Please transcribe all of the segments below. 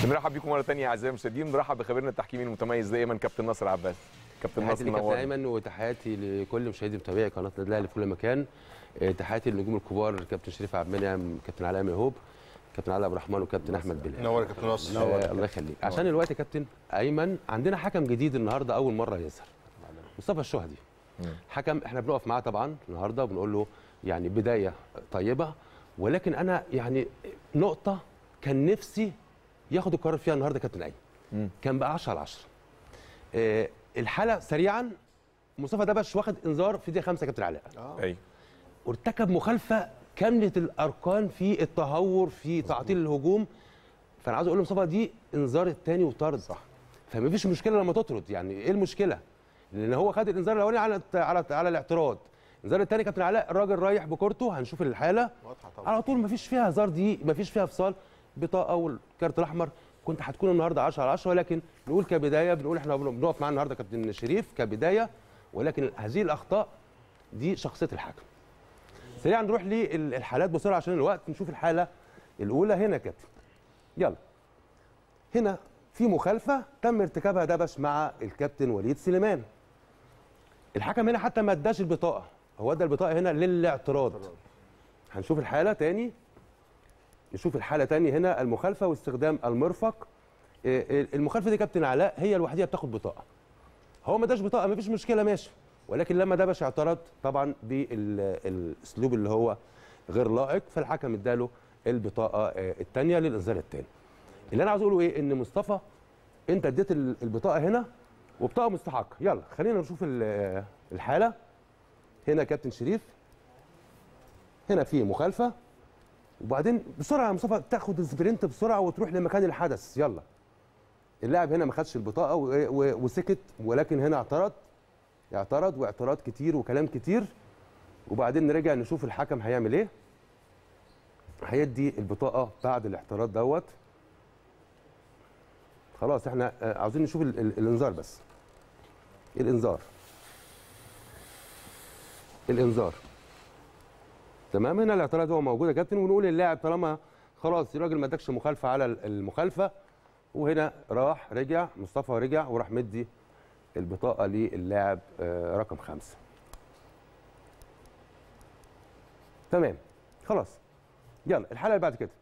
بنرحب بيكم مره ثانيه اعزائي المشاهدين بنرحب بخبيرنا التحكيمي المتميز دائما كابتن ناصر عباس كابتن تحياتي ناصر لكابتن نور ايمن وتحياتي لكل مشاهدي متابعي قناه النادي الاهلي في كل مكان آه، تحياتي للنجوم الكبار كابتن شريف عبد المنعم كابتن علاء ميهوب كابتن علي عبد الرحمن وكابتن احمد بلال نور يا كابتن ناصر آه الله يخليك عشان الوقت يا كابتن ايمن عندنا حكم جديد النهارده اول مره يظهر مصطفى الشهدي حكم احنا بنقف معاه طبعا النهارده وبنقول له يعني بدايه طيبه ولكن انا يعني نقطه كان نفسي ياخد القرار فيها النهارده كابتن ايمن كان بقى 10 على 10 آه الحاله سريعا مصطفى دبش واخد انذار في دقيقه 5 كابتن علاء ايوه وارتكب مخالفه كامله الاركان في التهور في تعطيل الهجوم فانا عاوز اقول لمصطفى دي انذار الثاني وطرد صح فمفيش مشكله لما تطرد يعني ايه المشكله؟ لان هو خد الانذار الاولاني على على على الاعتراض الانذار الثاني كابتن علاء الراجل رايح بكورته هنشوف الحاله واضحه طبعا على طول مفيش فيها هزار دي مفيش فيها فصال بطاقه والكارت الاحمر كنت هتكون النهارده 10 على 10 ولكن نقول كبدايه بنقول احنا بنقف معاه النهارده كابتن شريف كبدايه ولكن هذه الاخطاء دي شخصيه الحكم سريعا نروح للحالات بسرعه عشان الوقت نشوف الحاله الاولى هنا يا كابتن يلا هنا في مخالفه تم ارتكابها دبش مع الكابتن وليد سليمان الحكم هنا حتى ما اداش البطاقه هو ادى البطاقه هنا للاعتراض هنشوف الحاله تاني نشوف الحاله تاني هنا المخالفه واستخدام المرفق إيه، المخالفه دي كابتن علاء هي الوحيده بتاخد بطاقه هو ما اداش بطاقه مفيش مشكله ماشي ولكن لما دبش اعترض طبعا بالاسلوب اللي هو غير لائق فالحكم اداله البطاقه آه، الثانيه للانذار الثاني اللي انا عاوز اقوله ايه ان مصطفى انت اديت ال- البطاقه هنا وبطاقه مستحقه يلا خلينا نشوف ال- الحاله هنا كابتن شريف هنا في مخالفه وبعدين بسرعه يا مصطفى تاخد السبرنت بسرعه وتروح لمكان الحدث يلا اللاعب هنا ما خدش البطاقه و- و- وسكت ولكن هنا اعترض اعترض واعتراض كتير وكلام كتير وبعدين نرجع نشوف الحكم هيعمل ايه هيدي البطاقه بعد الاعتراض دوت خلاص احنا آه، عاوزين نشوف ال- ال- الانذار بس الانذار الانذار تمام هنا الاعتراض هو موجود يا كابتن ونقول للاعب طالما خلاص الراجل ما ادكش مخالفه على ال- المخالفه وهنا راح رجع مصطفى رجع وراح مدي البطاقه للاعب آه، رقم خمسة تمام خلاص يلا الحلقه اللي بعد كده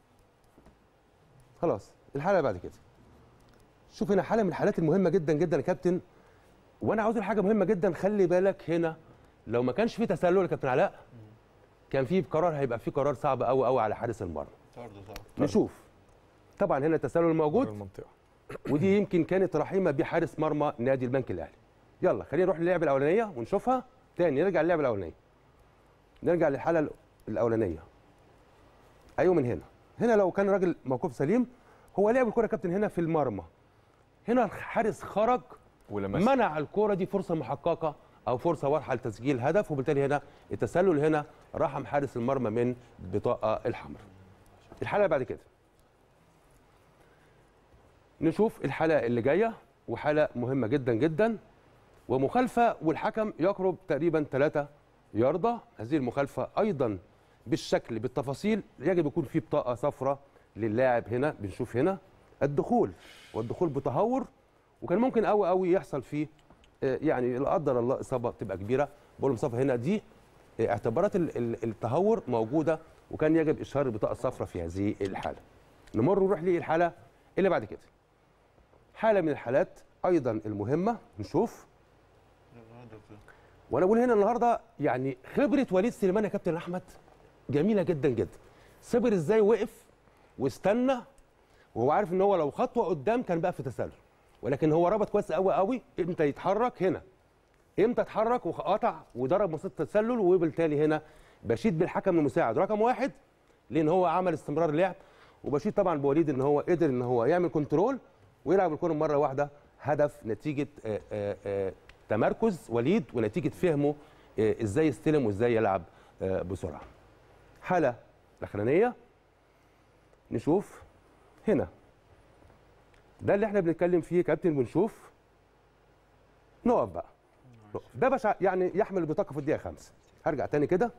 خلاص الحلقه اللي بعد كده شوف هنا حاله من الحالات المهمه جدا جدا يا كابتن وانا عاوز أقول حاجه مهمه جدا خلي بالك هنا لو ما كانش في تسلل يا كابتن علاء كان في قرار هيبقى في قرار صعب قوي قوي على حارس المرمى طرد طبعا نشوف طبعا هنا التسلل موجود المنطقه ودي يمكن كانت رحيمه بحارس مرمى نادي البنك الاهلي يلا خلينا نروح للعبه الاولانيه ونشوفها تاني نرجع للعبه الاولانيه نرجع للحاله الأ- الاولانيه ايوه من هنا هنا لو كان راجل موقف سليم هو لعب الكره يا كابتن هنا في المرمى هنا الحارس خرج ولمس منع الكره دي فرصه محققه او فرصه واضحه لتسجيل هدف وبالتالي هنا التسلل هنا رحم حارس المرمى من البطاقه الحمراء الحاله اللي بعد كده نشوف الحاله اللي جايه وحاله مهمه جدا جدا ومخالفه والحكم يقرب تقريبا 3 ياردة هذه المخالفه ايضا بالشكل بالتفاصيل يجب يكون في بطاقه صفراء للاعب هنا بنشوف هنا الدخول والدخول بتهور وكان ممكن قوي قوي يحصل فيه آه، يعني لا قدر الله اصابه تبقى كبيره بقول مصطفى هنا دي آه، اعتبارات ال- ال- التهور موجوده وكان يجب اشهار البطاقه الصفراء في هذه الحاله نمر ونروح للحاله اللي بعد كده حاله من الحالات ايضا المهمه نشوف وانا بقول هنا النهارده يعني خبره وليد سليمان يا كابتن احمد جميله جدا جدا صبر ازاي وقف واستنى وهو عارف ان هو لو خطوه قدام كان بقى في تسلل ولكن هو ربط كويس قوي قوي امتى يتحرك هنا امتى اتحرك وقطع وضرب مسيره التسلل وبالتالي هنا بشيد بالحكم المساعد رقم واحد لان هو عمل استمرار لعب وبشيد طبعا بوليد ان هو قدر ان هو يعمل كنترول ويلعب الكره مره واحده هدف نتيجه آآ آآ تمركز وليد ونتيجه فهمه آه، ازاي يستلم وازاي يلعب آه، بسرعه. حاله الاخرانيه نشوف هنا ده اللي احنا بنتكلم فيه يا كابتن بنشوف نقف بقى نقف. ده باش يعني يحمل البطاقه في الدقيقه خمسة هرجع تاني كده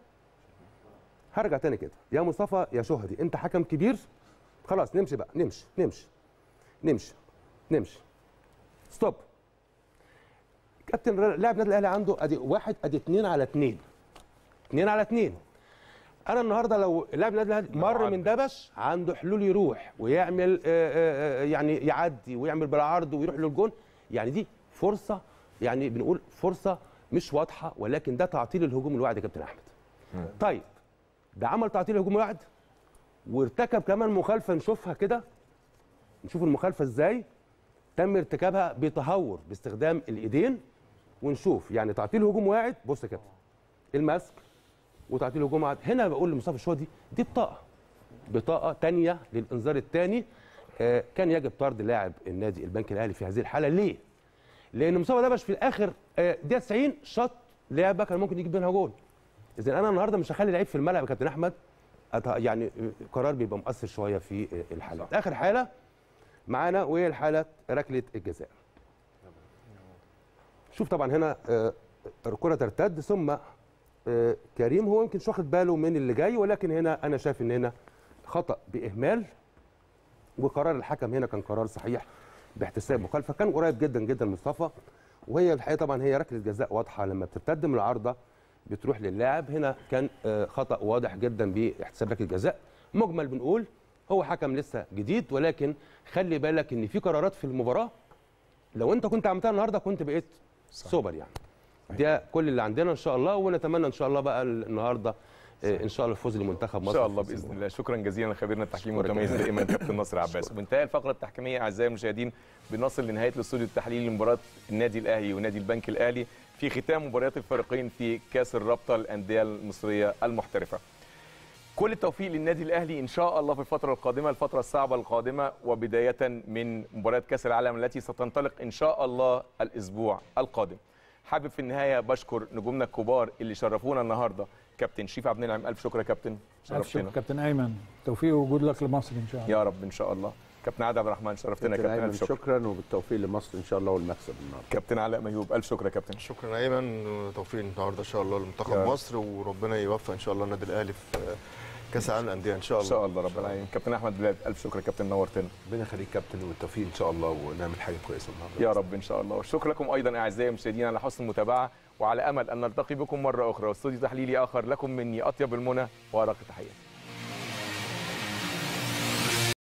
هرجع تاني كده يا مصطفى يا شهدي انت حكم كبير خلاص نمشي بقى نمشي نمشي نمشي نمشي ستوب كابتن لاعب النادي الاهلي عنده ادي واحد ادي اثنين على اثنين اثنين على اثنين انا النهارده لو لاعب النادي الاهلي مر من دبش عنده حلول يروح ويعمل آه، آه، آه، يعني يعدي ويعمل بالعرض ويروح للجون يعني دي فرصه يعني بنقول فرصه مش واضحه ولكن ده تعطيل الهجوم الواعد يا كابتن احمد طيب ده عمل تعطيل الهجوم الواعد وارتكب كمان مخالفه نشوفها كده نشوف المخالفه ازاي تم ارتكابها بتهور باستخدام الايدين ونشوف يعني تعطيل هجوم واعد بص يا كابتن المسك وتعطيل هجوم واعد هنا بقول لمصطفى الشوى دي دي بطاقه بطاقه تانية للانذار الثاني آه كان يجب طرد لاعب النادي البنك الاهلي في هذه الحاله ليه؟ لان مصطفى دبش في الاخر آه دقيقه 90 شاط لعبه كان ممكن يجيب منها جول اذا انا النهارده مش هخلي لعيب في الملعب يا كابتن احمد أت- يعني آه، قرار بيبقى مؤثر شويه في آه، الحالات اخر حاله معانا وهي الحاله ركله الجزاء شوف طبعا هنا آه، الكره ترتد ثم آه، كريم هو يمكن مش واخد باله من اللي جاي ولكن هنا انا شايف ان هنا خطا باهمال وقرار الحكم هنا كان قرار صحيح باحتساب مخالفه كان قريب جدا جدا مصطفى وهي الحقيقه طبعا هي ركله جزاء واضحه لما بترتد من العارضه بتروح للاعب هنا كان آه، خطا واضح جدا باحتساب ركله جزاء مجمل بنقول هو حكم لسه جديد ولكن خلي بالك ان في قرارات في المباراه لو انت كنت عملتها النهارده كنت بقيت سوبر يعني ده كل اللي عندنا ان شاء الله ونتمنى ان شاء الله بقى النهارده آه، ان شاء الله الفوز لمنتخب ان مصر شاء في الله السيزون. باذن الله شكرا جزيلا لخبيرنا التحكيم أشكرك. المتميز دائما كابتن ناصر عباس وبانتهاء الفقره التحكيميه اعزائي المشاهدين بنصل لنهايه الاستوديو التحليلي لمباراه النادي الاهلي ونادي البنك الاهلي في ختام مباريات الفريقين في كاس الرابطه الانديه المصريه المحترفه كل التوفيق للنادي الاهلي ان شاء الله في الفتره القادمه الفتره الصعبه القادمه وبدايه من مباريات كاس العالم التي ستنطلق ان شاء الله الاسبوع القادم حابب في النهايه بشكر نجومنا الكبار اللي شرفونا النهارده كابتن شريف عبد النعيم الف شكر يا كابتن ألف شكر شرفتنا كابتن ايمن توفيق ووجود لك لمصر ان شاء الله يا رب ان شاء الله كابتن عادل عبد الرحمن شرفتنا يا كابتن كابتن ايمن الف شكر شكرا وبالتوفيق لمصر ان شاء الله والمكسب النهارده كابتن علاء ميوب الف شكر يا كابتن شكرا ايمن وتوفيق النهارده ان شاء الله يا لمنتخب رب. مصر وربنا يوفق ان شاء الله النادي الاهلي في كاس العالم للانديه ان شاء ان الله شاء الله رب العالمين كابتن احمد بلاد الف شكر يا كابتن نورتنا ربنا يخليك كابتن والتوفيق ان شاء الله ونعمل حاجه كويسه النهارده يا رب ان شاء الله والشكر لكم ايضا اعزائي المشاهدين على حسن المتابعه وعلى امل ان نلتقي بكم مره اخرى واستوديو تحليلي اخر لكم مني اطيب المنى وارق تحياتي